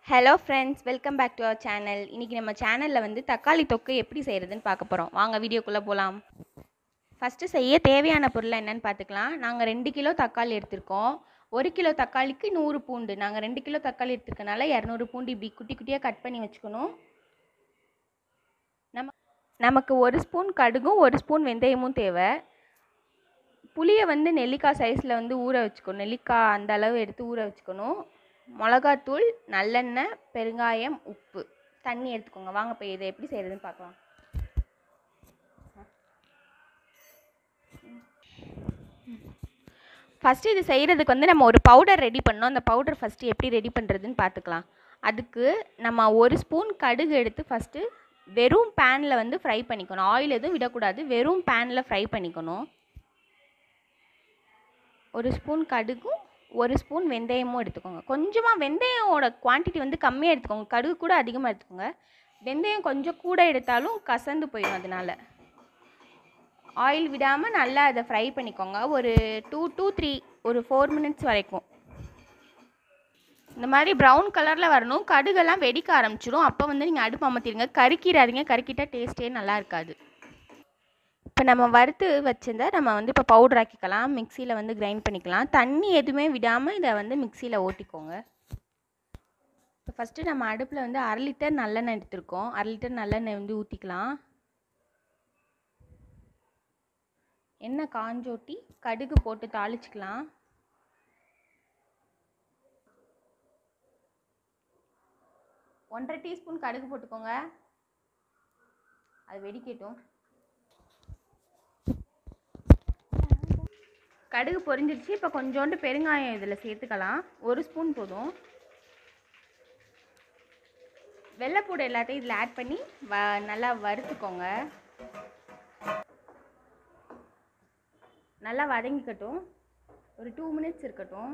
hello friends welcome back to our channel இன்றைக்கி நம்ம சேனலில் வந்து தக்காளி தொக்கு எப்படி செய்கிறதுன்னு பார்க்க போகிறோம் வாங்க வீடியோக்குள்ளே போகலாம் ஃபஸ்ட்டு செய்ய தேவையான பொருள் என்னன்னு பார்த்துக்கலாம் நாங்கள் ரெண்டு கிலோ தக்காளி எடுத்திருக்கோம் ஒரு கிலோ தக்காளிக்கு நூறு பூண்டு நாங்கள் ரெண்டு கிலோ தக்காளி எடுத்துருக்கனால இரநூறு பூண்டு இப்படி குட்டி குட்டியாக கட் பண்ணி வச்சுக்கணும் நம்ம நமக்கு ஒரு ஸ்பூன் கடுகும் ஒரு ஸ்பூன் வெந்தயமும் தேவை புளியை வந்து நெல்லிக்காய் சைஸில் வந்து ஊற வச்சுக்கணும் நெல்லிக்காய் அந்த அளவு எடுத்து ஊற வச்சுக்கணும் மிளகாத்தூள் நல்லெண்ணெய் பெருங்காயம் உப்பு தண்ணி எடுத்துக்கோங்க வாங்க இப்போ இதை எப்படி செய்கிறதுன்னு பார்க்கலாம் ஃபஸ்ட்டு இது செய்கிறதுக்கு வந்து நம்ம ஒரு பவுடர் ரெடி பண்ணோம் அந்த பவுடர் ஃபஸ்ட்டு எப்படி ரெடி பண்ணுறதுன்னு பார்த்துக்கலாம் அதுக்கு நம்ம ஒரு ஸ்பூன் கடுகு எடுத்து ஃபஸ்ட்டு வெறும் பேனில் வந்து ஃப்ரை பண்ணிக்கணும் ஆயில் எதுவும் விடக்கூடாது வெறும் பேனில் ஃப்ரை பண்ணிக்கணும் ஒரு ஸ்பூன் கடுகும் ஒரு ஸ்பூன் வெந்தயமும் எடுத்துக்கோங்க கொஞ்சமாக வெந்தயமோட குவான்டிட்டி வந்து கம்மியாக எடுத்துக்கோங்க கடுகு கூட அதிகமாக எடுத்துக்கோங்க வெந்தயம் கொஞ்சம் கூட எடுத்தாலும் கசந்து போயிடும் அதனால ஆயில் விடாமல் நல்லா அதை ஃப்ரை பண்ணிக்கோங்க ஒரு டூ டூ த்ரீ ஒரு ஃபோர் மினிட்ஸ் வரைக்கும் இந்த மாதிரி ப்ரௌன் கலரில் வரணும் கடுகெல்லாம் வெடிக்க ஆரம்பிச்சிடும் அப்போ வந்து நீங்கள் அடுப்பு அமர்த்திடுங்க கருக்கிடாதீங்க கருக்கிட்டால் டேஸ்ட்டே நல்லா இருக்காது இப்போ நம்ம வறுத்து வச்சிருந்தா நம்ம வந்து இப்போ பவுடர் ஆக்கிக்கலாம் மிக்சியில் வந்து கிரைண்ட் பண்ணிக்கலாம் தண்ணி எதுவுமே விடாமல் இதை வந்து மிக்சியில் ஓட்டிக்கோங்க இப்போ ஃபஸ்ட்டு நம்ம அடுப்பில் வந்து அரை லிட்டர் நல்லெண்ணெய் எடுத்திருக்கோம் அரை லிட்டர் நல்லெண்ணெய் வந்து ஊற்றிக்கலாம் எண்ணெய் காஞ்சோட்டி கடுகு போட்டு தாளிச்சிக்கலாம் ஒன்றரை டீஸ்பூன் கடுகு போட்டுக்கோங்க அது வெடிக்கட்டும் கடுகு பொரிஞ்சிருச்சு இப்போ கொஞ்சோண்டு பெருங்காயம் இதில் சேர்த்துக்கலாம் ஒரு ஸ்பூன் போதும் வெள்ளைப்பூடு எல்லாத்தையும் இதில் ஆட் பண்ணி வ நல்லா வறுத்துக்கோங்க நல்லா வதங்கிக்கட்டும் ஒரு டூ மினிட்ஸ் இருக்கட்டும்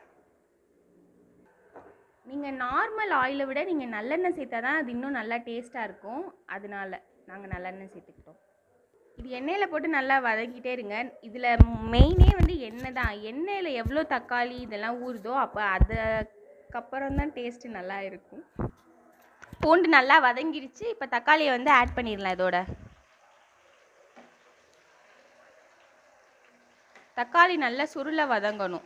நீங்கள் நார்மல் ஆயிலை விட நீங்கள் நல்லெண்ணெய் சேர்த்தா தான் அது இன்னும் நல்லா டேஸ்ட்டாக இருக்கும் அதனால நாங்கள் நல்லெண்ணெய் சேர்த்துக்கிட்டோம் இது எண்ணெயில் போட்டு நல்லா வதக்கிட்டே இருங்க இதில் மெயினே வந்து எண்ணெய் தான் எண்ணெயில் எவ்வளோ தக்காளி இதெல்லாம் ஊறுதோ அப்போ அதுக்கப்புறம் தான் டேஸ்ட்டு நல்லா இருக்கும் பூண்டு நல்லா வதங்கிடுச்சு இப்போ தக்காளியை வந்து ஆட் பண்ணிடலாம் இதோட தக்காளி நல்லா சுருள வதங்கணும்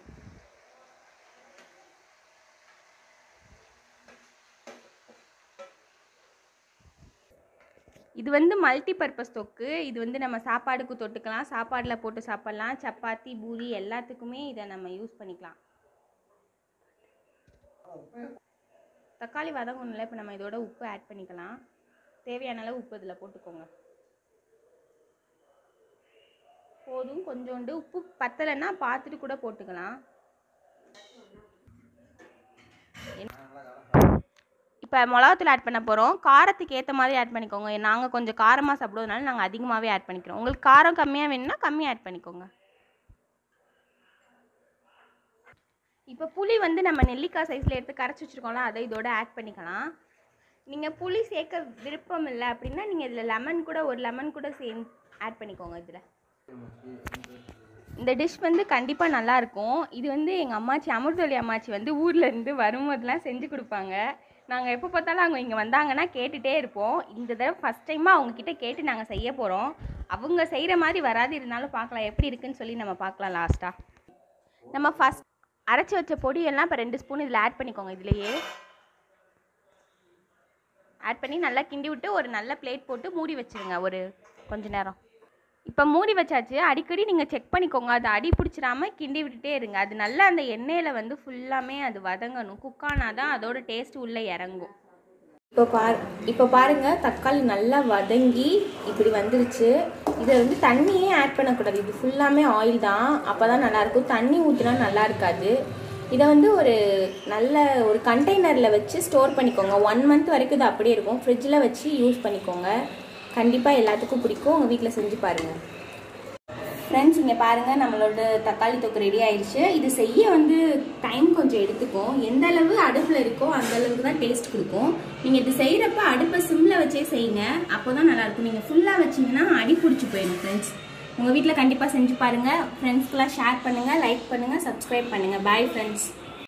இது வந்து மல்டி பர்பஸ் தொக்கு இது வந்து நம்ம சாப்பாடுக்கு தொட்டுக்கலாம் சாப்பாடில் போட்டு சாப்பிட்லாம் சப்பாத்தி பூரி எல்லாத்துக்குமே இதை நம்ம யூஸ் பண்ணிக்கலாம் தக்காளி வதங்கணும்ல இப்போ நம்ம இதோட உப்பு ஆட் பண்ணிக்கலாம் தேவையான அளவு உப்பு இதில் போட்டுக்கோங்க போதும் கொஞ்சோண்டு உப்பு பத்தலைன்னா பார்த்துட்டு கூட போட்டுக்கலாம் இப்போ மிளகாத்தூள் ஆட் பண்ண போகிறோம் காரத்துக்கு ஏற்ற மாதிரி ஆட் பண்ணிக்கோங்க நாங்கள் கொஞ்சம் காரமாக சாப்பிடுவதனால நாங்கள் அதிகமாகவே ஆட் பண்ணிக்கிறோம் உங்களுக்கு காரம் கம்மியாக வேணும்னா கம்மியாக ஆட் பண்ணிக்கோங்க இப்போ புளி வந்து நம்ம நெல்லிக்காய் சைஸில் எடுத்து கரைச்சி வச்சுருக்கோம்ல அதை இதோட ஆட் பண்ணிக்கலாம் நீங்கள் புளி சேர்க்க விருப்பம் இல்லை அப்படின்னா நீங்கள் இதில் லெமன் கூட ஒரு லெமன் கூட சே ஆட் பண்ணிக்கோங்க இதில் இந்த டிஷ் வந்து கண்டிப்பாக நல்லாயிருக்கும் இது வந்து எங்கள் அம்மாச்சி அமிர்தொலி அம்மாச்சி வந்து ஊரில் இருந்து வரும்போதெல்லாம் செஞ்சு கொடுப்பாங்க நாங்கள் எப்போ பார்த்தாலும் அவங்க இங்கே வந்தாங்கன்னா கேட்டுகிட்டே இருப்போம் இந்த தடவை ஃபஸ்ட் டைமாக அவங்கக்கிட்ட கேட்டு நாங்கள் செய்ய போகிறோம் அவங்க செய்கிற மாதிரி வராது இருந்தாலும் பார்க்கலாம் எப்படி இருக்குன்னு சொல்லி நம்ம பார்க்கலாம் லாஸ்ட்டாக நம்ம ஃபஸ்ட் அரைச்சி வச்ச பொடியெல்லாம் இப்போ ரெண்டு ஸ்பூன் இதில் ஆட் பண்ணிக்கோங்க இதுலேயே ஆட் பண்ணி நல்லா கிண்டி விட்டு ஒரு நல்ல பிளேட் போட்டு மூடி வச்சுருங்க ஒரு கொஞ்ச நேரம் இப்போ மூடி வச்சாச்சு அடிக்கடி நீங்கள் செக் பண்ணிக்கோங்க அது அடி பிடிச்சிடாம கிண்டி விட்டுட்டே இருங்க அது நல்லா அந்த எண்ணெயில் வந்து ஃபுல்லாமே அது வதங்கணும் குக்கானா தான் அதோட டேஸ்ட் உள்ளே இறங்கும் இப்போ பார் இப்போ பாருங்கள் தக்காளி நல்லா வதங்கி இப்படி வந்துருச்சு இதை வந்து தண்ணியே ஆட் பண்ணக்கூடாது இது ஃபுல்லாமே ஆயில் தான் அப்போ தான் நல்லாயிருக்கும் தண்ணி ஊற்றினா நல்லா இருக்காது இதை வந்து ஒரு நல்ல ஒரு கண்டெய்னரில் வச்சு ஸ்டோர் பண்ணிக்கோங்க ஒன் மந்த் வரைக்கும் இது அப்படியே இருக்கும் ஃப்ரிட்ஜில் வச்சு யூஸ் பண்ணிக்கோங்க கண்டிப்பாக எல்லாத்துக்கும் பிடிக்கும் உங்கள் வீட்டில் செஞ்சு பாருங்கள் ஃப்ரெண்ட்ஸ் இங்கே பாருங்கள் நம்மளோட தக்காளி தொக்கு ரெடி ஆயிடுச்சு இது செய்ய வந்து டைம் கொஞ்சம் எடுத்துக்கும் எந்த அளவு அடுப்பில் இருக்கோ அந்த அளவுக்கு தான் டேஸ்ட் கொடுக்கும் நீங்கள் இது செய்கிறப்ப அடுப்பை சிம்மில் வச்சே செய்யுங்க அப்போ தான் நல்லாயிருக்கும் நீங்கள் ஃபுல்லாக வச்சிங்கன்னா அடி பிடிச்சி போயிடும் ஃப்ரெண்ட்ஸ் உங்கள் வீட்டில் கண்டிப்பாக செஞ்சு பாருங்கள் ஃப்ரெண்ட்ஸ்க்கெலாம் ஷேர் பண்ணுங்கள் லைக் பண்ணுங்கள் சப்ஸ்கிரைப் பண்ணுங்கள் பாய் ஃப்ரெண்ட்ஸ்